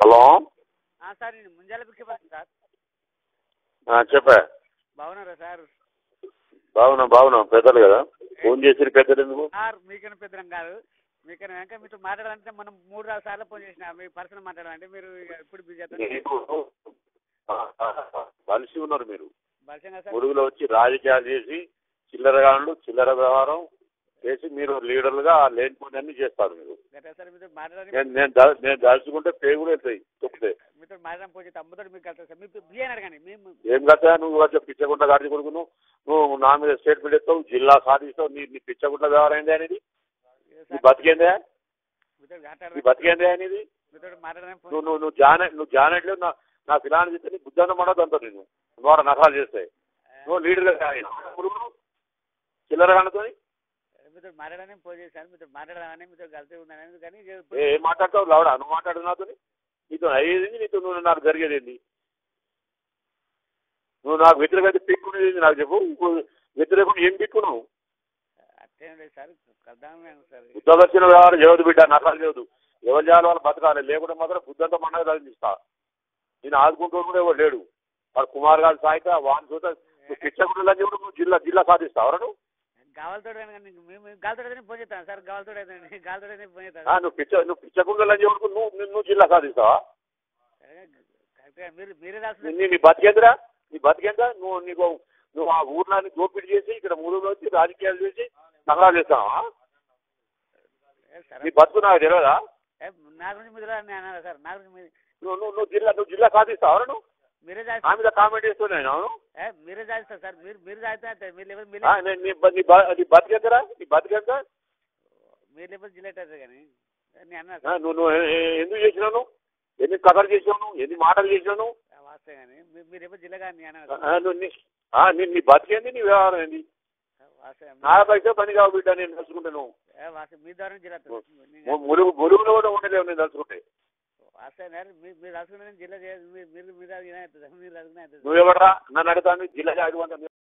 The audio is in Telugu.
హలో ఆ, సార్ నేను ముంజాల పిక్కి సార్ ఆ, చెప్పా బాగున్నారా సార్ బాగున్నాం బాగున్నాం పెద్దలు కదా ఫోన్ చేసి పెద్దలు ఎందుకు సార్ మీకైనా పెద్దరం కాదు మీకైనా వెనక మీతో మాట్లాడాలంటే మనం మూడు నాలుగు సార్లు ఫోన్ చేసిన మీ పర్సనల్ మాట్లాడాలంటే మీరు ఇక ఎప్పుడు బిజీ అవుతారు మీకు కలిసి ఉన్నారు మీరు బలసంగా సార్ మురుగులో వచ్చి రాజకీయాలు చేసి చిల్లరగాళ్ళు చిల్లర వ్యవహారం చేసి మీరు లీడర్లుగా లేనిపోయిన అన్ని చేస్తారు మీరు గట్రా సార్ మీతో మాట్లాడాలి నేను నేను ద- నేను దాల్చుకుంటే పేగులు వెళ్తాయి తొక్కితే మీతో మాట్లాడడం పోతే అమ్ముతాడు మీకు కలుగుతుంది సార్ మీకు బిజీ అని అడగండి మేము ఏం కదా నువ్వు వచ్చి పిచ్చగుంట గాడి కొడుకును నువ్వు నా మీద స్టేట్మెంట్ ఇస్తావు జిల్లా సాధిస్తావు నీ నీ పిచ్చగుంట వ్యవహారం ఏంది అనేది నీ సార్ బతికేందే మీతో నీ మాట్లాడడం బతికేందే అనేది మీతో మాట్లాడడం ఫోన్ నువ్వు నువ్వు నువ్వు జాన నువ్వు జానట్లు నా నా పిల్లని చెప్తే నీ బుద్ధన్న మనదు అంతా నేను ద్వారా నకరాలు చేస్తాయి నువ్వు లీడర్గా చిల్లర కనుకొని మీతో మాట్లాడడానికి ఫోన్ చేశాను మీతో మాట్లాడదామని మీతో కలిసి ఉందని కానీ ఇక ఏ ఇప్పుడు ఏం మాట్లాడతావు లావుడా నువ్వు మాట్లాడు నాతో నీతో అయ్యేది నీతో నువ్వు నాకు జరిగేది ఏంది నువ్వు నాకు వ్యతిరేకత పీక్కునేది నాకు చెప్పు నువ్వు వ్యతిరేకం ఏం పీక్కున్నావు అట్టేం లేదు సార్ కలుద్దామని సార్ బుద్ధదర్శన వ్యవహారం చేయవద్దు బిడ్డ నకరాలు చేయవద్దు ఎవరు చేయాలి వాళ్ళు బతకాలి లేకుంటే మాత్రం బుద్ధంతా పండగ తగ్గిస్తా నేను ఆదుకుంటూ కూడా ఎవరు లేడు వాడు కుమార్ గారి సాయిత వాన్ చూత నువ్వు పిచ్చగుండలని చెప్పి నువ్వు జిల్లా జిల్లా సాధిస్తావు నువ్వు గావలతోడు కానీ మేము గాలితోడైతే ఫోన్ చేస్తాను సార్ గావలతోడు అయితే గాలితోడైతే ఫోన్ ఆ, చేస్తాను నువ్వు పిచ్చ నువ్వు పిచ్చగుండలని చెప్పి నువ్వు నువ్వు- నువ్వు జిల్లా సాధిస్తావా కరెక్ట్గా మీరు మీరే రాస్తున్నారు నీ నీ బతికేంద్రా నీ బతికేంద్రా నువ్వు నీకు నువ్వు ఆ ఊర్లాన్ని దోపిడీ చేసి ఇక్కడ మూడులో వచ్చి రాజకీయాలు చేసి నగరాలు చేస్తావా ఏ సార్ నీ బతుకు నాకు తెలియదా ఏ, నా గురించి మీరు అని అన్నారు సార్ నా గురించి మీరు- నువ్వు నువ్వు నువ్వు జిల్లా నువ్వు జిల్లా సాధిస్తావా నువ్వు మీరే నా చేస్తారు మీద కామెంట్ చేస్తున్నాను అవును ఏ, మీరే చేస్తారు సార్ మీరు మీరు చేస్తే మీరు లేకపోతే మీరు ఆ, నేను నీ బ- నీ బ- నీ బతికేంద్రా నీ బతికేంద్రా మీరు లేకపోతే జిల్లేట్ అవుతుంది కానీ నేను అన్నా ఆ, సార్ నువ్వు నువ్వు ఏ- ఏ- ఎందుకు చేసినావు నువ్వు? ఎన్ని కథలు చేసినావు నువ్వు? ఎన్ని మాటలు చేసినావు నువ్వు? వాస్తే కానీ మీరు మీరు లేకపోతే జిల్లా కానీ నేను ఆ, అన్నా నువ్వు నీ- ఆ, నీ నీ బతికేంది నీ వ్యవహారం ఏంది వాస్తే నాకైతే పని కావు బిడ్డ నేను తలుచుకుంటే నువ్వు వాస్తే మీ ద్వారా జిల్లా ము- ములుగు ములుగులో కూడా ఉండలేవు నేను తలుచుకుంటే వాస్తే మీరు మీరు రాసుకున్న జిల్లా చేయాలి మీరు మీరు మీరు రాసుకునే అవుతుంది మీరు రాసుకునే అవుతుంది నువ్వెవడరా నన్ను అడుగుతాను జిల్లా జాగ్రత్త